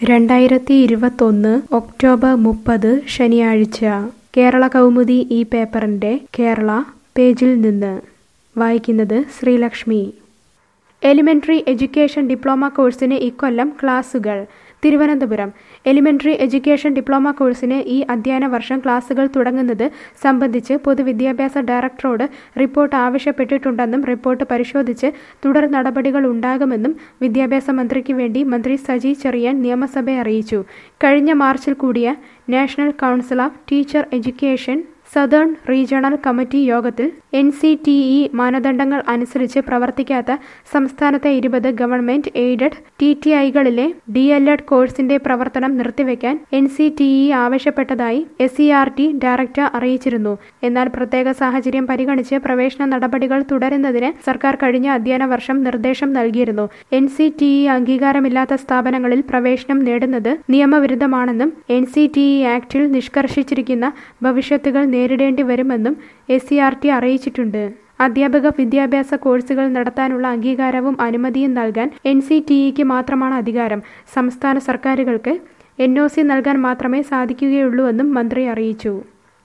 രണ്ടായിരത്തി ഇരുപത്തൊന്ന് ഒക്ടോബർ മുപ്പത് ശനിയാഴ്ച കേരള കൗമുദി ഈ പേപ്പറിൻ്റെ കേരള പേജിൽ നിന്ന് വായിക്കുന്നത് ശ്രീലക്ഷ്മി എലിമെൻ്ററി എഡ്യൂക്കേഷൻ ഡിപ്ലോമ കോഴ്സിന് ഇക്കൊല്ലം ക്ലാസുകൾ തിരുവനന്തപുരം എലിമെൻ്ററി എഡ്യൂക്കേഷൻ ഡിപ്ലോമ കോഴ്സിന് ഈ അധ്യയന വർഷം ക്ലാസുകൾ തുടങ്ങുന്നത് സംബന്ധിച്ച് പൊതുവിദ്യാഭ്യാസ ഡയറക്ടറോട് റിപ്പോർട്ട് ആവശ്യപ്പെട്ടിട്ടുണ്ടെന്നും റിപ്പോർട്ട് പരിശോധിച്ച് തുടർ നടപടികൾ ഉണ്ടാകുമെന്നും വിദ്യാഭ്യാസ മന്ത്രിക്ക് വേണ്ടി മന്ത്രി സജി ചെറിയാൻ നിയമസഭയെ അറിയിച്ചു കഴിഞ്ഞ മാർച്ചിൽ കൂടിയ national council of teacher education southern regional committee യോഗത്തിൽ എൻ സി ടി ഇ മാനദണ്ഡങ്ങൾ അനുസരിച്ച് പ്രവർത്തിക്കാത്ത സംസ്ഥാനത്തെ ഇരുപത് ഗവൺമെന്റ് എയ്ഡഡ് ടി ടി ഐകളിലെ ഡി എൽ എഡ് കോഴ്സിന്റെ പ്രവർത്തനം നിർത്തിവെക്കാൻ എൻ സി ടി ഇ ആവശ്യപ്പെട്ടതായി S C R T director അറിയിച്ചിരുന്നു എന്നാൽ പ്രത്യേക സാഹചര്യം പരിഗണിച്ച് പ്രവേശന നടപടികൾ തുടരുന്നതിന് സർക്കാർ കഴിഞ്ഞ അധ്യയന വർഷം നിർദ്ദേശം നൽകിയിരുന്നു എൻ സി ടി ഇ അംഗീകാരമില്ലാത്ത സ്ഥാപനങ്ങളിൽ പ്രവേശനം നേടുന്നത് നിയമവിരുദ്ധമാണെന്നും എൻ സി ടി ഇ ആക്ടിൽ നിഷ്കർഷിച്ചിരിക്കുന്ന ഭവിഷ്യത്തുകൾ നേരിടേണ്ടി വരുമെന്നും എസ് സി ആർ ടി അറിയിച്ചിട്ടുണ്ട് അധ്യാപക വിദ്യാഭ്യാസ കോഴ്സുകൾ നടത്താനുള്ള അംഗീകാരവും അനുമതിയും നൽകാൻ എൻ സി ടി ഇക്ക് മാത്രമാണ് അധികാരം സംസ്ഥാന സർക്കാരുകൾക്ക് എൻ ഒ സി നൽകാൻ മാത്രമേ സാധിക്കുകയുള്ളൂവെന്നും മന്ത്രി അറിയിച്ചു